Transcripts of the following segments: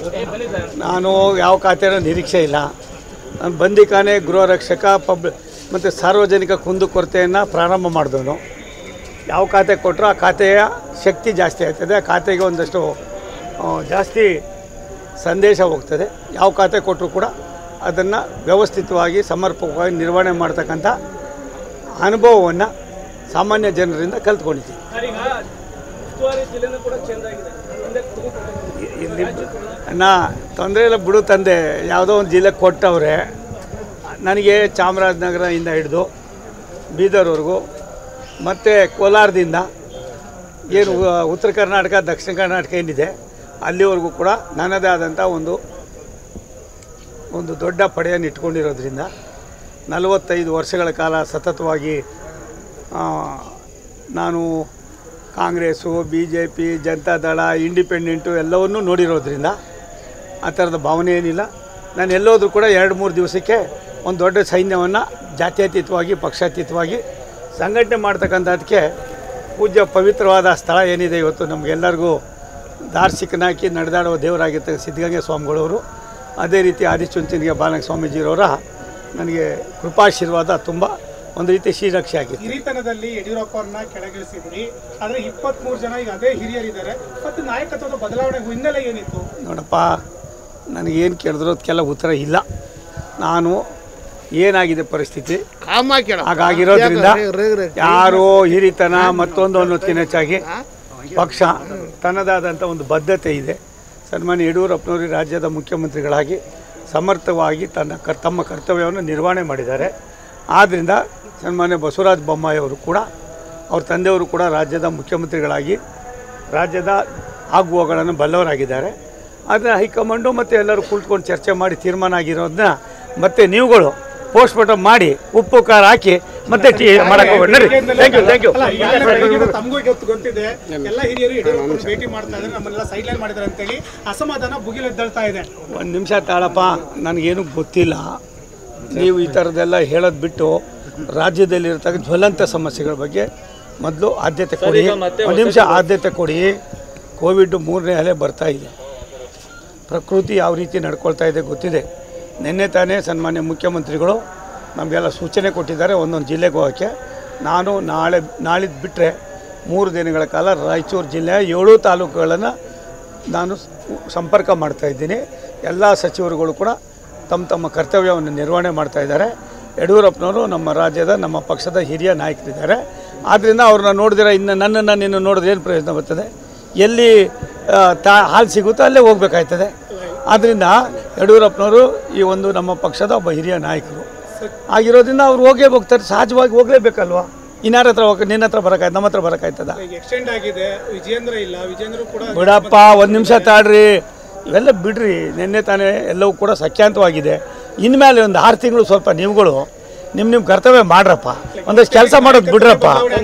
ನಾನು ಯಾವ ಖಾತೆನೂ ನಿರೀಕ್ಷೆ ಇಲ್ಲ ನಾನು ಬಂದಿಖಾನೆ ಗೃಹ ರಕ್ಷಕ ಪಬ್ ಮತ್ತು ಸಾರ್ವಜನಿಕ ಕುಂದುಕೊರತೆಯನ್ನು ಪ್ರಾರಂಭ ಮಾಡಿದವನು ಯಾವ ಖಾತೆ ಕೊಟ್ಟರು ಆ ಖಾತೆಯ ಶಕ್ತಿ ಜಾಸ್ತಿ ಆಗ್ತದೆ ಆ ಖಾತೆಗೆ ಒಂದಷ್ಟು ಆ, ಜಾಸ್ತಿ ಸಂದೇಶ ಹೋಗ್ತದೆ ಯಾವ ಖಾತೆ ಕೊಟ್ಟರು ಕೂಡ ಅದನ್ನು ವ್ಯವಸ್ಥಿತವಾಗಿ ಸಮರ್ಪಕವಾಗಿ ನಿರ್ವಹಣೆ ಮಾಡ್ತಕ್ಕಂಥ ಅನುಭವವನ್ನು ಸಾಮಾನ್ಯ ಜನರಿಂದ ಕಲ್ತ್ಕೊಂಡಿದ್ದೀನಿ ಇಲ್ಲಿ ನಾ ತೊಂದರೆ ಇಲ್ಲ ಬಿಡು ತಂದೆ ಯಾವುದೋ ಒಂದು ಜಿಲ್ಲೆ ಕೊಟ್ಟವ್ರೆ ನನಗೆ ಚಾಮರಾಜನಗರದಿಂದ ಹಿಡಿದು ಬೀದರ್ವರೆಗೂ ಮತ್ತು ಕೋಲಾರದಿಂದ ಏನು ಉ- ಉತ್ತರ ಕರ್ನಾಟಕ ದಕ್ಷಿಣ ಕರ್ನಾಟಕ ಏನಿದೆ ಅಲ್ಲಿವರೆಗೂ ಕೂಡ ನನ್ನದೇ ಆದಂಥ ಒಂದು ಒಂದು ದೊಡ್ಡ ಪಡೆಯನ್ನು ಇಟ್ಕೊಂಡಿರೋದ್ರಿಂದ ನಲವತ್ತೈದು ವರ್ಷಗಳ ಕಾಲ ಸತತವಾಗಿ ಆ, ನಾನು Congress B J P Janata Dal independent ಎಲ್ಲವನ್ನೂ ನೋಡಿರೋದ್ರಿಂದ ಆ ಥರದ ಭಾವನೆ ಏನಿಲ್ಲ ನಾನು ಎಲ್ಲೋದ್ರೂ ಕೂಡ ಎರಡು ಮೂರು ದಿವಸಕ್ಕೆ ಒಂದು ದೊಡ್ಡ ಸೈನ್ಯವನ್ನು ಜಾತ್ಯತೀತವಾಗಿ ಪಕ್ಷಾತೀತವಾಗಿ ಸಂಘಟನೆ ಮಾಡ್ತಕ್ಕಂಥದ್ದಕ್ಕೆ ಪೂಜ್ಯ ಪವಿತ್ರವಾದ ಸ್ಥಳ ಏನಿದೆ ಇವತ್ತು ನಮಗೆಲ್ಲರಿಗೂ ದಾರ್ಶಿಕನಾಕಿ ನಡೆದಾಡುವ ದೇವರಾಗಿರ್ತಕ್ಕ ಸಿದ್ಧಗಂಗೆ ಸ್ವಾಮಿಗಳವರು ಅದೇ ರೀತಿ ಆದಿಚುಂಚನಿಗೆ ಬಾಲಕ ಸ್ವಾಮೀಜಿಯವರ ನನಗೆ ಕೃಪಾಶೀರ್ವಾದ ತುಂಬ ಒಂದು ರೀತಿ ಶ್ರೀರಕ್ಷೆ ಆಗಿದೆ ಹಿರಿತನದಲ್ಲಿ ಯಡಿಯೂರಪ್ಪ ಅವ್ರನ್ನ ಕೆಳಗಿಳಿಸಿದ್ರಿ ಆದ್ರೆ ಇಪ್ಪತ್ತ್ ಮೂರು ಜನ ಈಗ ಅದೇ ಹಿರಿಯರಿದ್ದಾರೆ ಮತ್ತು ನಾಯಕತ್ವದ ಬದಲಾವಣೆ ಹಿನ್ನೆಲೆ ಏನಿತ್ತು ನೋಡಪ್ಪ ನನಗೇನು ಕೇಳಿದ್ರು ಅದಕ್ಕೆಲ್ಲ ಉತ್ತರ ಇಲ್ಲ ನಾನು ಏನಾಗಿದೆ ಪರಿಸ್ಥಿತಿ ಹಾಗಾಗಿರೋದ್ರಿಂದ ಯಾರೋ ಹಿರಿತನ ಮತ್ತೊಂದು ಅನ್ನೋದಕ್ಕಿಂತ ಹೆಚ್ಚಾಗಿ ಪಕ್ಷ ತನ್ನದಾದಂಥ ಒಂದು ಬದ್ಧತೆ ಇದೆ ಸನ್ಮಾನ್ಯ ಯಡಿಯೂರಪ್ಪನವರು ಈ ರಾಜ್ಯದ ಮುಖ್ಯಮಂತ್ರಿಗಳಾಗಿ ಸಮರ್ಥವಾಗಿ ತನ್ನ ಕರ್ ತಮ್ಮ ಕರ್ತವ್ಯವನ್ನು ನಿರ್ವಹಣೆ ಮಾಡಿದ್ದಾರೆ ಆದ್ದರಿಂದ ಸನ್ಮಾನ್ಯ ಬಸವರಾಜ ಬೊಮ್ಮಾಯಿ ಅವರು ಕೂಡ ಅವ್ರ ತಂದೆಯವರು ಕೂಡ ರಾಜ್ಯದ ಮುಖ್ಯಮಂತ್ರಿಗಳಾಗಿ ರಾಜ್ಯದ ಆಗುವಗಳನ್ನು ಬಲ್ಲವರಾಗಿದ್ದಾರೆ ಆದರೆ ಹೈಕಮಾಂಡು ಮತ್ತು ಎಲ್ಲರೂ ಕುಳಿತುಕೊಂಡು ಚರ್ಚೆ ಮಾಡಿ ತೀರ್ಮಾನ ಆಗಿರೋದನ್ನ ಮತ್ತೆ ನೀವುಗಳು ಪೋಸ್ಟ್ ಮಾರ್ಟಮ್ ಮಾಡಿ ಉಪ್ಪು ಖಾರ ಹಾಕಿ ಮತ್ತೆ ಟೀ ಮಾಡಕ್ಕೆ ಹೋಗೋಣ ಥ್ಯಾಂಕ್ ಯು ಥ್ಯಾಂಕ್ ಯು ಅಲ್ಲ, ಈಗಾಗಲೇ ಬೆಳಗ್ಗೆಯಿಂದ ತಮಗೂ ಗೊತ್ತು ಗೊತ್ತಿದೆ ಎಲ್ಲ ಹಿರಿಯರು ಯಡಿಯೂರಪ್ಪ ಭೇಟಿ ಮಾಡ್ತಾ ಇದ್ದಾರೆ ನಮ್ಮನ್ನೆಲ್ಲ ಸೈಡ್ ಲೈನ್ ಮಾಡಿದ್ದಾರೆ ಅಂತೇಳಿ ಅಸಮಾಧಾನ ಭುಗಿಲೆದ್ದೇಳ್ತಾ ಇದೆ ಒಂದು ನಿಮಿಷ ತಾಳಪ್ಪ ನನಗೇನು ಗೊತ್ತಿಲ್ಲ ನೀವು ಈ ಥರದ್ದೆಲ್ಲ ಹೇಳೋದು ಬಿಟ್ಟು ರಾಜ್ಯದಲ್ಲಿರ್ತಕ್ಕ ಜ್ವಲಂತ ಸಮಸ್ಯೆಗಳ ಬಗ್ಗೆ ಮೊದಲು ಆದ್ಯತೆ ಕೊಡಿ ಒಂದು ನಿಮಿಷ ಆದ್ಯತೆ ಕೊಡಿ ಕೋವಿಡ್ ಮೂರನೇ ಅಲೆ ಬರ್ತಾ ಇದೆ ಪ್ರಕೃತಿ ಯಾವ ರೀತಿ ನಡ್ಕೊಳ್ತಾ ಇದೆ ಗೊತ್ತಿದೆ ನಿನ್ನೆ ತಾನೇ ಸನ್ಮಾನ್ಯ ಮುಖ್ಯಮಂತ್ರಿಗಳು ನಮಗೆಲ್ಲ ಸೂಚನೆ ಕೊಟ್ಟಿದ್ದಾರೆ ಒಂದೊಂದು ಜಿಲ್ಲೆಗೆ ಹೋಗೋಕ್ಕೆ ನಾನು ನಾಳೆ ನಾಳಿದ್ದು ಬಿಟ್ಟರೆ ಮೂರು ದಿನಗಳ ಕಾಲ ರಾಯಚೂರು ಜಿಲ್ಲೆಯ ಏಳು ತಾಲೂಕುಗಳನ್ನು ನಾನು ಸ್- ಸಂಪರ್ಕ ಮಾಡ್ತಾ ಇದ್ದೀನಿ ಎಲ್ಲ ಸಚಿವರುಗಳು ಕೂಡ ತಮ್ಮ ತಮ್ಮ ಕರ್ತವ್ಯವನ್ನು ನಿರ್ವಹಣೆ ಮಾಡ್ತಾ ಇದ್ದಾರೆ ಯಡಿಯೂರಪ್ಪನವರು ನಮ್ಮ ರಾಜ್ಯದ ನಮ್ಮ ಪಕ್ಷದ ಹಿರಿಯ ನಾಯಕರಿದ್ದಾರೆ ಆದ್ದರಿಂದ ಅವ್ರನ್ನ ನೋಡಿದ್ರೆ ಇನ್ನು ನನ್ನನ್ನು ನಿನ್ನ ನೋಡಿದ್ರೆ ಏನು ಪ್ರಯೋಜನ ಬರ್ತದೆ ಎಲ್ಲಿ ಆ, ತಾ ಹಾಲು ಸಿಗುತ್ತೋ ಅಲ್ಲೇ ಹೋಗ್ಬೇಕಾಯ್ತದೆ ಆದ್ದರಿಂದ ಯಡಿಯೂರಪ್ಪನವರು ಈ ಒಂದು ನಮ್ಮ ಪಕ್ಷದ ಒಬ್ಬ ಹಿರಿಯ ನಾಯಕರು ಆಗಿರೋದ್ರಿಂದ ಅವ್ರು ಹೋಗೇ ಹೋಗ್ತಾರೆ ಸಹಜವಾಗಿ ಹೋಗಲೇಬೇಕಲ್ವಾ ಇನ್ಯಾರ ಹತ್ರ ಹೋಗ ನಿನ್ನ ಹತ್ರ ಬರೋಕ್ಕಾಯ್ತು ನಮ್ಮ ಹತ್ರ ಬರೋಕ್ಕಾಯ್ತದ ಈಗ ಎಕ್ಸ್ಟೆಂಡ್ ಆಗಿದೆ ವಿಜೇಂದ್ರ ಇಲ್ಲ ವಿಜೇಂದ್ರ ಕೂಡ ಬಿಡಪ್ಪ ಒಂದು ನಿಮಿಷ ತಾಡ್ರಿ ಇವೆಲ್ಲ ಬಿಡ್ರಿ ನಿನ್ನೆ ತಾನೇ ಎಲ್ಲವೂ ಕೂಡ ಸಖ್ಯಾಂತವಾಗಿದೆ ಇನ್ಮೇಲೆ ಒಂದು ಆರು ತಿಂಗಳು ಸ್ವಲ್ಪ ನೀವುಗಳು ನಿಮ್ಮ ನಿಮ್ಮ ಕರ್ತವ್ಯ ಮಾಡ್ರಪ್ಪ ಒಂದಷ್ಟು ಕೆಲಸ ಮಾಡೋದು ಬಿಡ್ರಪ್ಪ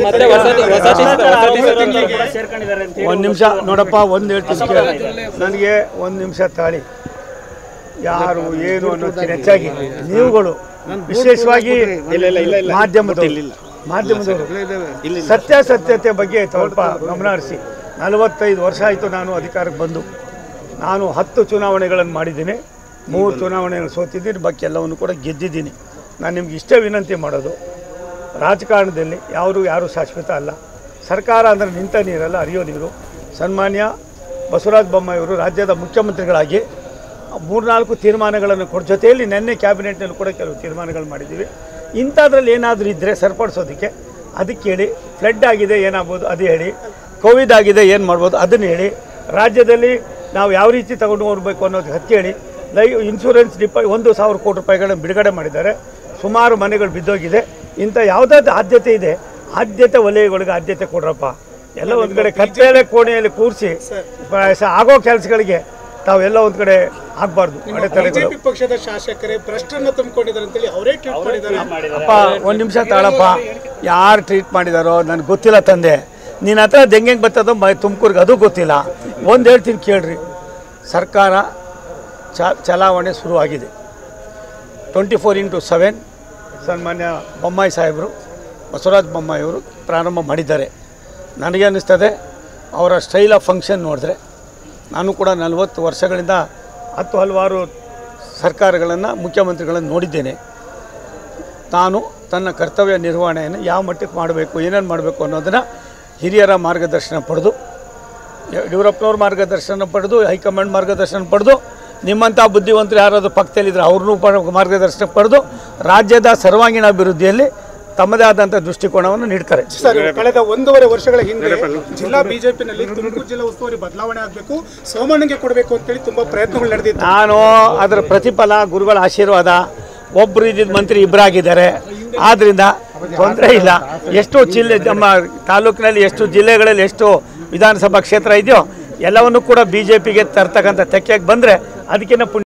ಒಂದು ನಿಮಿಷ ನೋಡಪ್ಪ ಒಂದು ಹೇಳ್ತೀನಿ ಕೇಳು. ನನಗೆ ಒಂದು ನಿಮಿಷ ತಾಳಿ ಯಾರು ಏನು ಅನ್ನೋದಕ್ಕಿಂತ ಹೆಚ್ಚಾಗಿ ನೀವುಗಳು ವಿಶೇಷವಾಗಿ ಮಾಧ್ಯಮದವರು ಮಾಧ್ಯಮದವರು ಸತ್ಯಾಸತ್ಯತೆ ಬಗ್ಗೆ ಸ್ವಲ್ಪ ಗಮನ ಹರಿಸಿ ನಲವತ್ತೈದು ವರ್ಷ ಆಯಿತು ನಾನು ಅಧಿಕಾರಕ್ಕೆ ಬಂದು ನಾನು ಹತ್ತು ಚುನಾವಣೆಗಳನ್ನು ಮಾಡಿದ್ದೀನಿ ಮೂರು ಚುನಾವಣೆಗಳು ಸೋತಿದ್ದೀನಿ ಬಾಕಿ ಎಲ್ಲವನ್ನು ಕೂಡ ಗೆದ್ದಿದ್ದೀನಿ ನಾನು ನಿಮ್ಗೆ ಇಷ್ಟೇ ವಿನಂತಿ ಮಾಡೋದು ರಾಜಕಾರಣದಲ್ಲಿ ಯಾರು ಯಾರು ಶಾಶ್ವತ ಅಲ್ಲ ಸರ್ಕಾರ ಅಂದರೆ ನಿಂತ ನೀರಲ್ಲ ಹರಿಯೋ ನೀರು ಸನ್ಮಾನ್ಯ ಬಸವರಾಜ ಬೊಮ್ಮಾಯಿಯವರು ರಾಜ್ಯದ ಮುಖ್ಯಮಂತ್ರಿಗಳಾಗಿ ಮೂರ್ನಾಲ್ಕು ತೀರ್ಮಾನಗಳನ್ನು ಕೊಡ ಜೊತೆಯಲ್ಲಿ ನಿನ್ನೆ ಕ್ಯಾಬಿನೆಟ್ನಲ್ಲಿ ಕೂಡ ಕೆಲವು ತೀರ್ಮಾನಗಳು ಮಾಡಿದ್ದೀವಿ ಇಂಥದ್ರಲ್ಲಿ ಏನಾದರೂ ಇದ್ದರೆ ಸರಿಪಡಿಸೋದಕ್ಕೆ ಅದಕ್ಕೆ ಹೇಳಿ ಫ್ಲಡ್ ಆಗಿದೆ ಏನಾಗ್ಬೋದು ಅದು ಹೇಳಿ ಕೋವಿಡ್ ಆಗಿದೆ ಏನು ಮಾಡ್ಬೋದು ಅದನ್ನು ಹೇಳಿ ರಾಜ್ಯದಲ್ಲಿ ನಾವು ಯಾವ ರೀತಿ ತಗೊಂಡು ಹೋಗ್ಬೇಕು ಅನ್ನೋದು ಹತ್ತಿ ಹೇಳಿ ಲೈ ಇನ್ಶೂರೆನ್ಸ್ ಡಿಪ ಒಂದು ಸಾವಿರ ಕೋಟಿ ರೂಪಾಯಿಗಳನ್ನು ಬಿಡುಗಡೆ ಮಾಡಿದ್ದಾರೆ ಸುಮಾರು ಮನೆಗಳು ಬಿದ್ದೋಗಿದೆ ಇಂಥ ಯಾವುದಾದ್ರು ಆದ್ಯತೆ ಇದೆ ಆದ್ಯತೆ ವಲಯಗಳಿಗೆ ಆದ್ಯತೆ ಕೊಡ್ರಪ್ಪ ಎಲ್ಲ ಒಂದು ಕಡೆ ಕತ್ತಲೆ ಕೋಣೆಯಲ್ಲಿ ಕೂರಿಸಿ ಆಗೋ ಕೆಲಸಗಳಿಗೆ ತಾವೆಲ್ಲ ಒಂದು ಕಡೆ ಆಗಬಾರ್ದು ಅಡೆತಡೆಗಳು ಬಿಜೆಪಿ ಪಕ್ಷದ ಶಾಸಕರೇ ಭ್ರಷ್ಟರನ್ನ ತುಂಬಿಕೊಂಡಿದ್ದಾರೆ ಅಂತೇಳಿ ಅವರೇ ಟ್ವೀಟ್ ಮಾಡಿದ್ದಾರೆ ಅಪ್ಪ ಒಂದು ನಿಮಿಷ ತಾಳಪ್ಪ ಯಾರು ಟ್ರೀಟ್ ಮಾಡಿದಾರೋ ನನಗೆ ಗೊತ್ತಿಲ್ಲ ತಂದೆ ನಿನ್ನ ಹತ್ರ ಹೆಂಗೆ ಬರ್ತದೋ ಮೈ ತುಮಕೂರಿಗೆ ಅದು ಗೊತ್ತಿಲ್ಲ ಒಂದು ಹೇಳ್ತೀನಿ ಕೇಳ್ರಿ ಸರ್ಕಾರ ಚ ಚಲಾವಣೆ ಶುರುವಾಗಿದೆ ಟ್ವೆಂಟಿ ಫೋರ್ ಇಂಟು ಸೆವೆನ್ ಸನ್ಮಾನ್ಯ ಬೊಮ್ಮಾಯಿ ಸಾಹೇಬರು ಬಸವರಾಜ ಬೊಮ್ಮಾಯಿಯವರು ಪ್ರಾರಂಭ ಮಾಡಿದ್ದಾರೆ ನನಗೆ ಅನ್ನಿಸ್ತದೆ ಅವರ ಸ್ಟೈಲ್ ಆಫ್ ಫಂಕ್ಷನ್ ನೋಡಿದ್ರೆ ನಾನು ಕೂಡ ನಲವತ್ತು ವರ್ಷಗಳಿಂದ ಹತ್ತು ಹಲವಾರು ಸರ್ಕಾರಗಳನ್ನು ಮುಖ್ಯಮಂತ್ರಿಗಳನ್ನು ನೋಡಿದ್ದೇನೆ ತಾನು ತನ್ನ ಕರ್ತವ್ಯ ನಿರ್ವಹಣೆಯನ್ನು ಯಾವ ಮಟ್ಟಕ್ಕೆ ಮಾಡಬೇಕು ಏನೇನು ಮಾಡಬೇಕು ಅನ್ನೋದನ್ನು ಹಿರಿಯರ ಮಾರ್ಗದರ್ಶನ ಪಡೆದು ಯಡಿಯೂರಪ್ಪನವ್ರ ಮಾರ್ಗದರ್ಶನ ಪಡೆದು ಹೈಕಮಾಂಡ್ ಮಾರ್ಗದರ್ಶನ ಪಡೆದು ನಿಮ್ಮಂಥ ಬುದ್ಧಿವಂತರು ಯಾರಾದರೂ ಪಕ್ಕದಲ್ಲಿದ್ದರೆ ಅವ್ರನ್ನೂ ಪ ಮಾರ್ಗದರ್ಶನ ಪಡೆದು ರಾಜ್ಯದ ಸರ್ವಾಂಗೀಣ ಅಭಿವೃದ್ಧಿಯಲ್ಲಿ ತಮ್ಮದೇ ಆದಂಥ ದೃಷ್ಟಿಕೋನವನ್ನು ನೀಡ್ತಾರೆ ಸರ್ ಕಳೆದ ಒಂದೂವರೆ ವರ್ಷಗಳ ಹಿಂದೆ ಜಿಲ್ಲಾ ಬಿಜೆಪಿನಲ್ಲಿ ತುಮಕೂರು ಜಿಲ್ಲಾ ಉಸ್ತುವಾರಿ ಬದಲಾವಣೆ ಆಗಬೇಕು ಸೋಮಣ್ಣಗೆ ಕೊಡಬೇಕು ಅಂತೇಳಿ ತುಂಬಾ ಪ್ರಯತ್ನಗಳು ನಡೆದಿತ್ತು ನಾನು ಅದರ ಪ್ರತಿಫಲ ಗುರುಗಳ ಆಶೀರ್ವಾದ ಒಬ್ಬರು ಇದ್ದಿದ್ದ ಮಂತ್ರಿ ಇಬ್ಬರಾಗಿದ್ದಾರೆ ಆದ್ದರಿಂದ ತೊಂದರೆ ಇಲ್ಲ ಎಷ್ಟು ಜಿಲ್ಲೆ ನಮ್ಮ ತಾಲೂಕಿನಲ್ಲಿ ಎಷ್ಟು ಜಿಲ್ಲೆಗಳಲ್ಲಿ ಎಷ್ಟು ವಿಧಾನಸಭಾ ಕ್ಷೇತ್ರ ಇದೆಯೋ ಎಲ್ಲವನ್ನು ಕೂಡ ಬಿ ಜೆ ಪಿಗೆ ತರ್ತಕ್ಕಂಥ ತೆಕ್ಕೆಗೆ ಬಂದರೆ ಅದಕ್ಕಿಂತ ಪುಣ್ಯ